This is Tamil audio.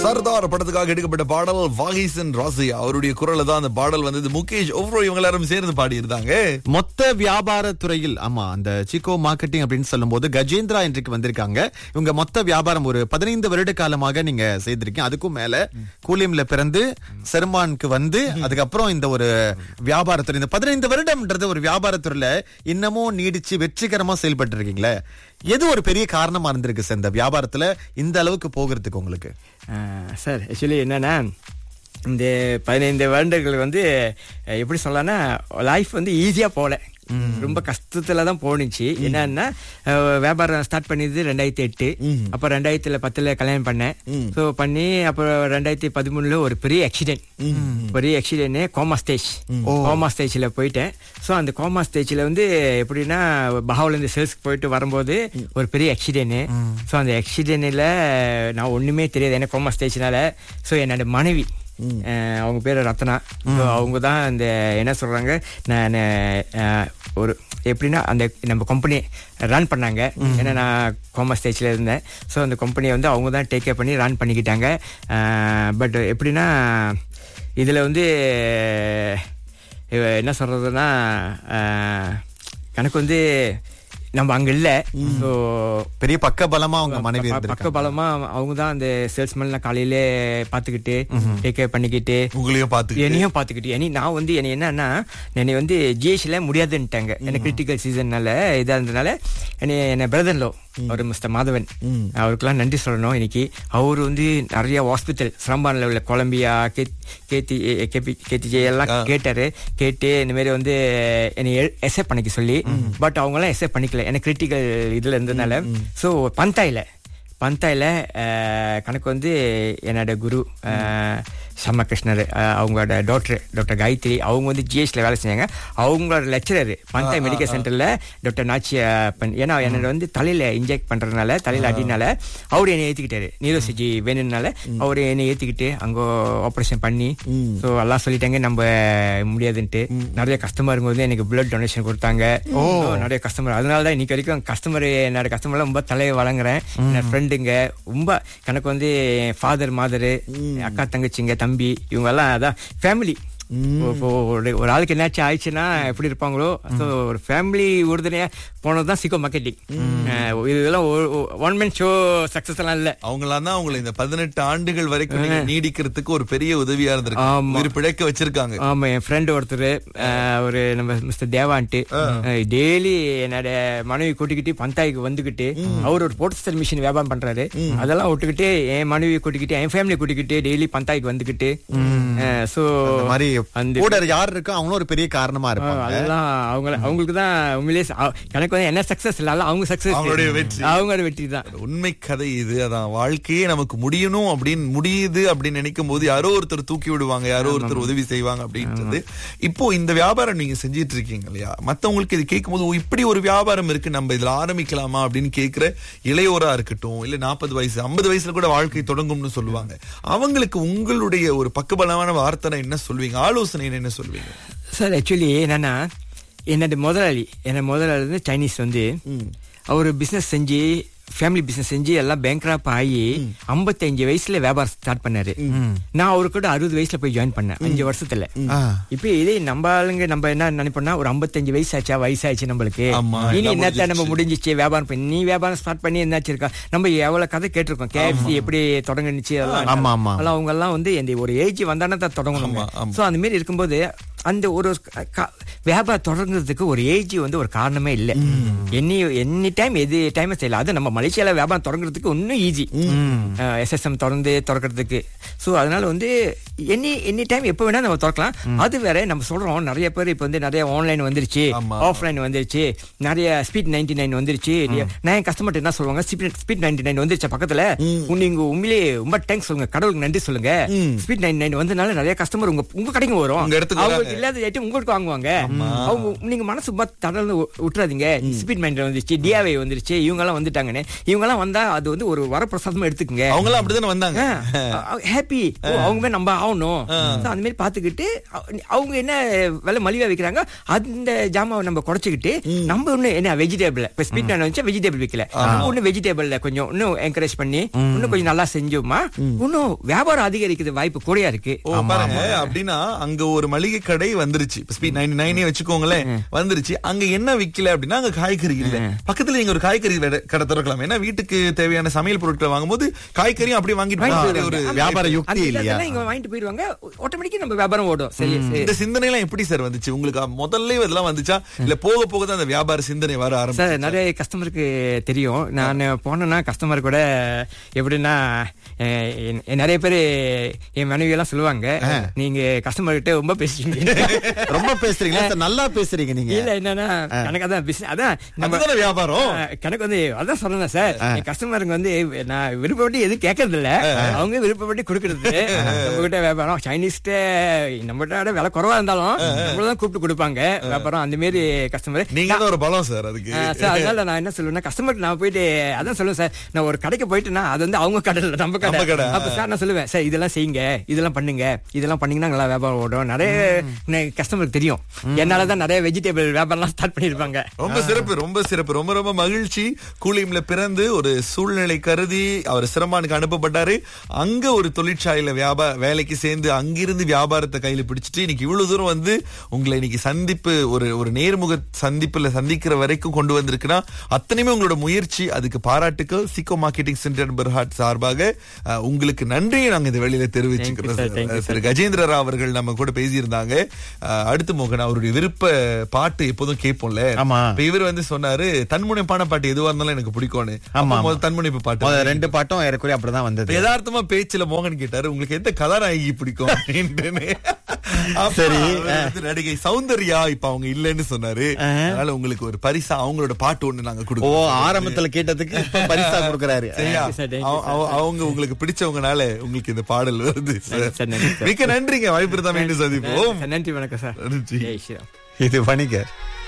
சர்தார் படத்துக்காக எடுக்கப்பட்ட பாடல் வாகிசன் ராசி அவருடைய குரல்ல தான் அந்த பாடல் வந்தது முகேஷ் ஓவ்ரோ இவங்க எல்லாரும் சேர்ந்து பாடி இருந்தாங்க மொத்த வியாபார துறையில் ஆமா அந்த சிக்கோ மார்க்கெட்டிங் அப்படின்னு சொல்லும்போது கஜேந்திரா இன்றைக்கு வந்திருக்காங்க இவங்க மொத்த வியாபாரம் ஒரு பதினைந்து வருட காலமாக நீங்க செய்திருக்கீங்க அதுக்கும் மேல கூலியம்ல பிறந்து செருமானுக்கு வந்து அதுக்கப்புறம் இந்த ஒரு வியாபாரத்துறை இந்த பதினைந்து வருடம்ன்றது ஒரு வியாபாரத்துறையில இன்னமும் நீடிச்சு வெற்றிகரமா செயல்பட்டு இருக்கீங்களே எது ஒரு பெரிய காரணமா இருந்திருக்கு சார் இந்த வியாபாரத்துல இந்த அளவுக்கு போகிறதுக்கு உங்களுக்கு சார் ஆக்சுவலி என்னன்னா இந்த பதினைந்து வருடங்கள் வந்து அஹ், எப்படி சொல்லலாம்னா லைஃப் வந்து ஈஸியா போல ரொம்ப கஷ்டத்துல தான் போணுச்சு என்னன்னா அஹ், வியாபாரம் ஸ்டார்ட் பண்ணியது ரெண்டாயிரத்தி எட்டு அப்ப ரெண்டாயிரத்துல பத்துல கல்யாணம் பண்ணேன் ஸோ பண்ணி அப்புறம் ரெண்டாயிரத்தி பதிமூணுல ஒரு பெரிய ஆக்சிடென்ட் பெரிய ஆக்சிடென்ட் கோமா ஸ்டேஜ் கோமா ஸ்டேஜ்ல போயிட்டேன் ஸோ அந்த கோமா ஸ்டேஜ்ல வந்து எப்படின்னா பஹாவில இருந்து சேல்ஸ்க்கு போயிட்டு வரும்போது ஒரு பெரிய ஆக்சிடென்ட் ஸோ அந்த ஆக்சிடென்ட்ல நான் ஒண்ணுமே தெரியாது எனக்கு கோமா ஸ்டேஜ்னால ஸோ என்னோட மனைவி அஹ், அவங்க பேர் ரத்னா ஸோ அவங்க தான் அந்த என்ன சொல்றாங்க நான் அஹ், ஒரு எப்படின்னா அந்த நம்ம கம்பெனி ரன் பண்ணாங்க ஏன்னா நான் கோமா ஸ்டேஜில் இருந்தேன் ஸோ அந்த கம்பெனியை வந்து அவங்க தான் டேக் கேர் பண்ணி ரன் பண்ணிக்கிட்டாங்க பட் எப்படின்னா இதில் வந்து இவ- என்ன சொல்றதுன்னா அஹ், எனக்கு வந்து நம்ம அங்க இல்ல ஸோ பெரிய பக்க பலமா அவங்க மனைவி பக்க இருந்திருக்காங்க பலமா அவங்க தான் அந்த சேல்ஸ்மேன் காலையில பாத்துக்கிட்டு டேக் கேர் பண்ணிக்கிட்டு உங்களையும் பார்த்து என்னையும் பாத்துக்கிட்டு இனி நான் வந்து என்ன என்னன்னா என்னை வந்து ஜிஎஸ்ல முடியாதுன்ட்டாங்க எனக்கு கிரிட்டிக்கல் சீசன்னால இதா இருந்ததுனால என்னை என்ன பிரதன்லோ அவர் மிஸ்டர் மாதவன் அவருக்கெல்லாம் நன்றி சொல்லணும் இன்னைக்கு அவர் வந்து நிறைய ஹாஸ்பிட்டல் சிரம்பானில் உள்ள கொலம்பியா கே- கேத்தி கேபி கேத்தி எல்லாம் கேட்டாரு கேட்டு இந்த மாதிரி வந்து என்னை எஸ்ஏ பண்ணிக்க சொல்லி பட் அவங்க எல்லாம் எஸ்ஏ பண்ணிக்கல எனக்கு கிரிட்டிக்கல் இதுல இருந்ததுனால ஸோ பந்தாயில பந்தாயில அஹ், கணக்கு வந்து என்னோட குரு அஹ், சம்மகிருஷ்ணர் அஹ், அவங்களோட டாக்டர் டாக்டர் காயத்ரி அவங்க வந்து ஜிஎஸ்ல வேலை செஞ்சாங்க அவங்களோட லெக்சரர் பந்தாய் மெடிக்கல் சென்டர்ல டாக்டர் நாச்சியா பண் ஏன்னா என்னோட வந்து தலையில இன்ஜெக்ட் பண்றதுனால தலையில அடினால அவர் என்னை ஏத்திக்கிட்டாரு நீரோசிஜி வேணும்னால அவர் என்னை ஏத்திக்கிட்டு அங்க ஆபரேஷன் பண்ணி ஸோ எல்லாம் சொல்லிட்டாங்க நம்ம முடியாதுன்ட்டு நிறைய கஸ்டமருங்க வந்து எனக்கு பிளட் டொனேஷன் கொடுத்தாங்க ஓ நிறைய கஸ்டமர் அதனால தான் இன்னைக்கு வரைக்கும் கஸ்டமர் என்னோட கஸ்டமர்லாம் ரொம்ப தலையை வழங்குறேன் என் ஃப்ரெண்டுங்க ரொம்ப எனக்கு வந்து ஃபாதர் மாதரு அக்கா தங்கச்சிங்க தம்பி இவங்க எல்லாம் அதான் ஃபேமிலி இப்போ ஒரு ஒரு ஆளுக்கு என்னாச்சும் ஆயிடுச்சுன்னா எப்படி இருப்பாங்களோ ஸோ ஒரு ஃபேமிலி உறுதுணையா போனது தான் சிக்கோ மார்க்கெட்டிங் இதெல்லாம் ஒன் மேன் ஷோ சக்சஸ் எல்லாம் இல்லை அவங்களாம் தான் உங்களை இந்த பதினெட்டு ஆண்டுகள் வரைக்கும் நீங்க நீடிக்கிறதுக்கு ஒரு பெரிய உதவியா இருந்திருக்கு ஆமா. உயிர் பிழைக்க வச்சிருக்காங்க ஆமா என் ஃப்ரெண்ட் ஒருத்தர் ஒரு நம்ம மிஸ்டர் தேவான்ட்டு டெய்லி என்னோட மனைவி கூட்டிக்கிட்டு பந்தாய்க்கு வந்துகிட்டு அவர் ஒரு போட்டஸ்டர் மிஷின் வியாபாரம் பண்றாரு அதெல்லாம் விட்டுக்கிட்டு என் மனைவி கூட்டிக்கிட்டு என் ஃபேமிலி கூட்டிக்கிட்டு டெய்லி பந்தாய்க்கு வந்துகிட்டு சோ இந்த மாதிரி அந்த கூட யார் இருக்கோ அவங்களும் ஒரு பெரிய காரணமா இருப்பாங்க அதெல்லாம் அவங்க அவங்களுக்கு தான் உண்மையிலேயே ச- அவ- எனக்கு வந்து என்ன சக்சஸ் இல்ல அவங்க சக்சஸ் அவங்களுடைய வெற்றி. அவங்களோட வெற்றி தான் உண்மை கதை இது அதான் வாழ்க்கையே நமக்கு முடியணும் அப்படின்னு முடியுது அப்படின்னு நினைக்கும் போது யாரோ ஒருத்தர் தூக்கி விடுவாங்க யாரோ ஒருத்தர் உதவி செய்வாங்க அப்படின்றது இப்போ இந்த வியாபாரம் நீங்க செஞ்சிட்டு இருக்கீங்க இல்லையா மத்தவங்களுக்கு இது கேட்கும்போது "ஓ, இப்படி ஒரு வியாபாரம் இருக்கு நம்ம இதுல ஆரம்பிக்கலாமா அப்படின்னு கேக்குற இளையோரா இருக்கட்டும் இல்ல நாற்பது வயசு ஐம்பது வயசுல கூட வாழ்க்கை தொடங்கும்னு சொல்லுவாங்க அவங்களுக்கு உங்களுடைய ஒரு பக்கபலமான வார்த்தை என்ன சொல்வீங்க ஆலோசனை என்ன சொல்வீங்க சார் ஆக்சுவலி என்னன்னா என்னோட முதலாளி என்ன முதலாளி வந்து சைனீஸ் வந்து அவர் பிசினஸ் செஞ்சு ஃபேமிலி பிசினஸ் செஞ்சு எல்லாம் பேங்க்ராப் ஆகி 55 வயசுல வியாபாரம் ஸ்டார்ட் பண்ணாரு நான் அவரு கூட அறுபது வயசுல போய் ஜாயின் பண்ணேன் அஞ்சு வருஷத்துல ஆ. இப்ப இதே நம்ம ஆளுங்க நம்ம என்ன நினைப்போம்னா ஒரு 55 வயசு ஆச்சா வயசாச்சு நம்மளுக்கு ஆமா, இனி எல்லாம் என்னத்த நம்ம முடிஞ்சிருச்சு. முடிஞ்சிச்சு வியாபாரம் பண்ணி நீ வியாபாரம் ஸ்டார்ட் பண்ணி என்னாச்சு இருக்கா நம்ம எவ்வளவு கதை கேட்டிருக்கோம் கேஎஃப்சி எப்படி தொடங்குனுச்சு அதெல்லாம் ஆமா, ஆமா. அதெல்லாம் அவங்க எல்லாம் வந்து இந்த ஒரு ஏஜ் வந்தானே தான் தொடங்கணும் ஆமா, ஆமா. சோ அந்த மாதிரி இருக்கும்போது அந்த ஒரு க- க- வியாபாரம் தொடங்குறதுக்கு ஒரு ஏஜ் வந்து ஒரு காரணமே இல்ல எனி எனி டைம் எது டைம் செய்யலாம் அது நம்ம மலேசியால வியாபாரம் தொடங்குறதுக்கு இன்னும் ஈஸி எஸ்எஸ்எம் தொடர்ந்து திறக்கிறதுக்கு சோ அதனால வந்து எனி எனி டைம் எப்போ வேணா நம்ம திறக்கலாம் அது வேற நம்ம சொல்றோம் நிறைய பேர் இப்போ வந்து நிறைய ஆன்லைன் வந்துருச்சு ஆமா. ஆஃப்லைன் வந்துருச்சு நிறைய ஸ்பீட் நைன்டி நைன் வந்துருச்சு நான் என் கஸ்டமர்ட்ட என்ன சொல்லுவாங்க ஸ்பீட் நைன்டி நைன் வந்துருச்சு பக்கத்துல நீங்க உண்மையிலேயே ரொம்ப தேங்க்ஸ் சொல்லுங்க கடவுளுக்கு நன்றி சொல்லுங்க ஸ்பீட் நைன்டி நைன் வந்தனால நிறைய கஸ்டமர் உங்க உங்க கடைக்கு வரும் உங்க இடத்துக்கு அவங்க வராங்க. இல்லாத ஐட்டம் உங்களுக்கு வாங்குவாங்க அவங்க நீங்க மனசு சும்மா தடல்னு விட்டுறாதீங்க ஸ்பீட் மைண்ட் வந்துருச்சு டிஆவை வந்துருச்சு இவங்க எல்லாம் வந்துட்டாங்கன்னு இவங்க எல்லாம் வந்தா அது வந்து ஒரு வரப்பிரசாதமா எடுத்துக்கங்க அவங்க எல்லாம் அப்படிதானே வந்தாங்க ஹாப்பி அவங்க மாதிரி நம்ம ஆகணும் So, அந்த மாதிரி பாத்துக்கிட்டு அவ- அவங்க என்ன விலை மலிவா விக்கிறாங்க அந்த ஜாமாவை நம்ம குறைச்சிக்கிட்டு நம்ம ஒண்ணு என்ன வெஜிடபிள் இப்ப ஸ்பீட் நான் வந்துச்சா வெஜிடபிள் விக்கல நம்ம ஒண்ணு வெஜிடபிள்ல கொஞ்சம் இன்னும் என்கரேஜ் பண்ணி இன்னும் கொஞ்சம் நல்லா செஞ்சோமா இன்னும் வியாபாரம் அதிகரிக்கிறது வாய்ப்பு கூடயா இருக்கு ஓ பாருங்க அப்படின்னா அங்க ஒரு மளிகை கடை வந்துருச்சு இப்ப ஸ்பீட் நைன்டி நைனே வச்சுக்கோங்களேன் வந்துருச்சு அங்க என்ன விக்கல அப்படின்னா அங்க காய்கறி இல்ல பக்கத்துல நீங்க ஒரு காய்கறி வெட- கடை திறக்கலாம் ஏன்னா வீட்டுக்கு தேவையான சமையல் பொருட்களை வாங்கும்போது காய்கறியும் அப்படியே வாங்கிட்டு வாங்கிட்டு போலாம். ஒரு போயிடுவாங்க. வியாபார அந்த யுக்தி இல்லையா இல்லைன்னா இங்க வாங்கிட்டு போயிடுவாங்க ஆட்டோமேட்டிக்கா நம்ம வியாபாரம் ஓடும் சரி சரி இந்த சிந்தனை எல்லாம் எப்படி சார் வந்துச்சு உங்களுக்கு முதல்ல இதெல்லாம் வந்துச்சா இல்ல போக போக தான் அந்த வியாபார சிந்தனை வர ஆரம்பிச்சு சார் நிறைய கஸ்டமருக்கு தெரியும் நான் போனேன்னா கஸ்டமர் கூட எப்படின்னா அஹ், என்- என் நிறைய பேர் என் மனைவி எல்லாம் சொல்லுவாங்க நீங்க கஸ்டமர் கிட்ட ரொம்ப பேசுறீங்க ரொம்ப பேசுறீங்களா சார் நல்லா பேசுறீங்க நீங்க இல்ல என்னன்னா எனக்கு அதான் business- அதான் நம்ம அதுதானே வியாபாரம் அஹ், கணக்கு வந்து அதான் சொல்றேன் சார் என் கஸ்டமருக்கு வந்து நான் விருப்பப்பட்டு எதுவும் கேட்கறது இல்ல அவங்க விருப்பப்பட்டு கொடுக்கறது நம்ம கிட்ட வியாபாரம் சைனீஸ்ட நம்ம கிட்ட விலை குறவா இருந்தாலும் நம்மளதான் கூப்பிட்டு கொடுப்பாங்க வியாபாரம் அந்த மாதிரி கஸ்டமர் நீங்க தான் ஒரு பலம் சார் அதுக்கு ஆ, சார் அதனால நான் என்ன சொல்லுவேன்னா கஸ்டமர் நான் போயிட்டு அதான் சொல்லுவேன் சார் நான் ஒரு கடைக்கு போயிட்டுனா அது வந்து அவங்க கடை இல்ல நம்ம கடை நம்ம கடை. அப்ப சார் நான் சொல்லுவேன் சார் இதெல்லாம் செய்யுங்க இதெல்லாம் பண்ணுங்க இதெல்லாம் பண்ணீங்கன்னா நல்லா வியாபாரம் ஓடும் நிறைய கஸ்டமருக்கு தெரியும் என்னால தான் நிறைய வெஜிடபிள் வியாபாரம்லாம் ஸ்டார்ட் பண்ணிருப்பாங்க ரொம்ப சிறப்பு ரொம்ப சிறப்பு ரொம்ப ரொம்ப மகிழ்ச்சி கூலிம்ல பிறந்து ஒரு சூழ்நிலை கருதி அவர் சிரமானுக்கு அனுப்பப்பட்டாரு அங்க ஒரு தொழிற்சாலையில வியாபார வேலைக்கு சேர்ந்து அங்கிருந்து வியாபாரத்தை கையில பிடிச்சிட்டு இன்னைக்கு இவ்வளவு தூரம் வந்து உங்களை இன்னைக்கு சந்திப்பு ஒரு ஒரு நேர்முக சந்திப்புல சந்திக்கிற வரைக்கும் கொண்டு வந்திருக்குன்னா அத்தனையுமே உங்களோட முயற்சி அதுக்கு பாராட்டுக்கள் சிக்கோ மார்க்கெட்டிங் சென்டர் பெர்ஹாட் சார்பாக அஹ், உங்களுக்கு நன்றியை நாங்க இந்த வெளியில தெரிவிச்சுக்கிறோம் Thank you, sir. Thank you, sir. திரு கஜேந்திர ராவ் அவர்கள் நம்ம கூட பேசியிருந்தாங்க அஹ், அடுத்து மோகன் அவருடைய விருப்ப பாட்டு எப்போதும் கேட்போம்ல ஆமா. இப்ப இவர் வந்து சொன்னாரு தன்முனைப்பான பாட்டு எதுவா இருந்தாலும் எனக்கு பிடிக்கும்னு ஆமா, அப்ப ஆமா. முதல்ல தன்முனைப்பு பாட்டு முதல்ல ரெண்டு பாட்டும் ஏறக்குறைய அப்படிதான் வந்தது யதார்த்தமா பேச்சுல மோகன் கேட்டாரு உங்களுக்கு எந்த கதாநாயகி பிடிக்கும் அப்படின்ட்டுன்னு. அப்ப சரி. அவர் வந்து நடிகை சௌந்தர்யா இப்ப அவங்க இல்லைன்னு சொன்னாரு அதனால உங்களுக்கு ஒரு பரிசா அவங்களோட பாட்டு ஒண்ணு நாங்க ஓ கொடுப்போம் ஆரம்பத்துல கேட்டதுக்கு இப்ப பரிசா கொடுக்கறாரு சரியா Thank you, sir. Thank you, அவ- அவ- அவங்க உங்களுக்கு பிடிச்சவங்கனால உங்களுக்கு இந்த பாடல் வருது sir. நன்றி, sir. மிக்க நன்றிங்க வாய்ப்பு இருந்தா மீண்டும் சந்திப்போம் நன்றி வணக்கம் சார் நன்றி. ஜெய் ஸ்ரீராம் இது வணிகர்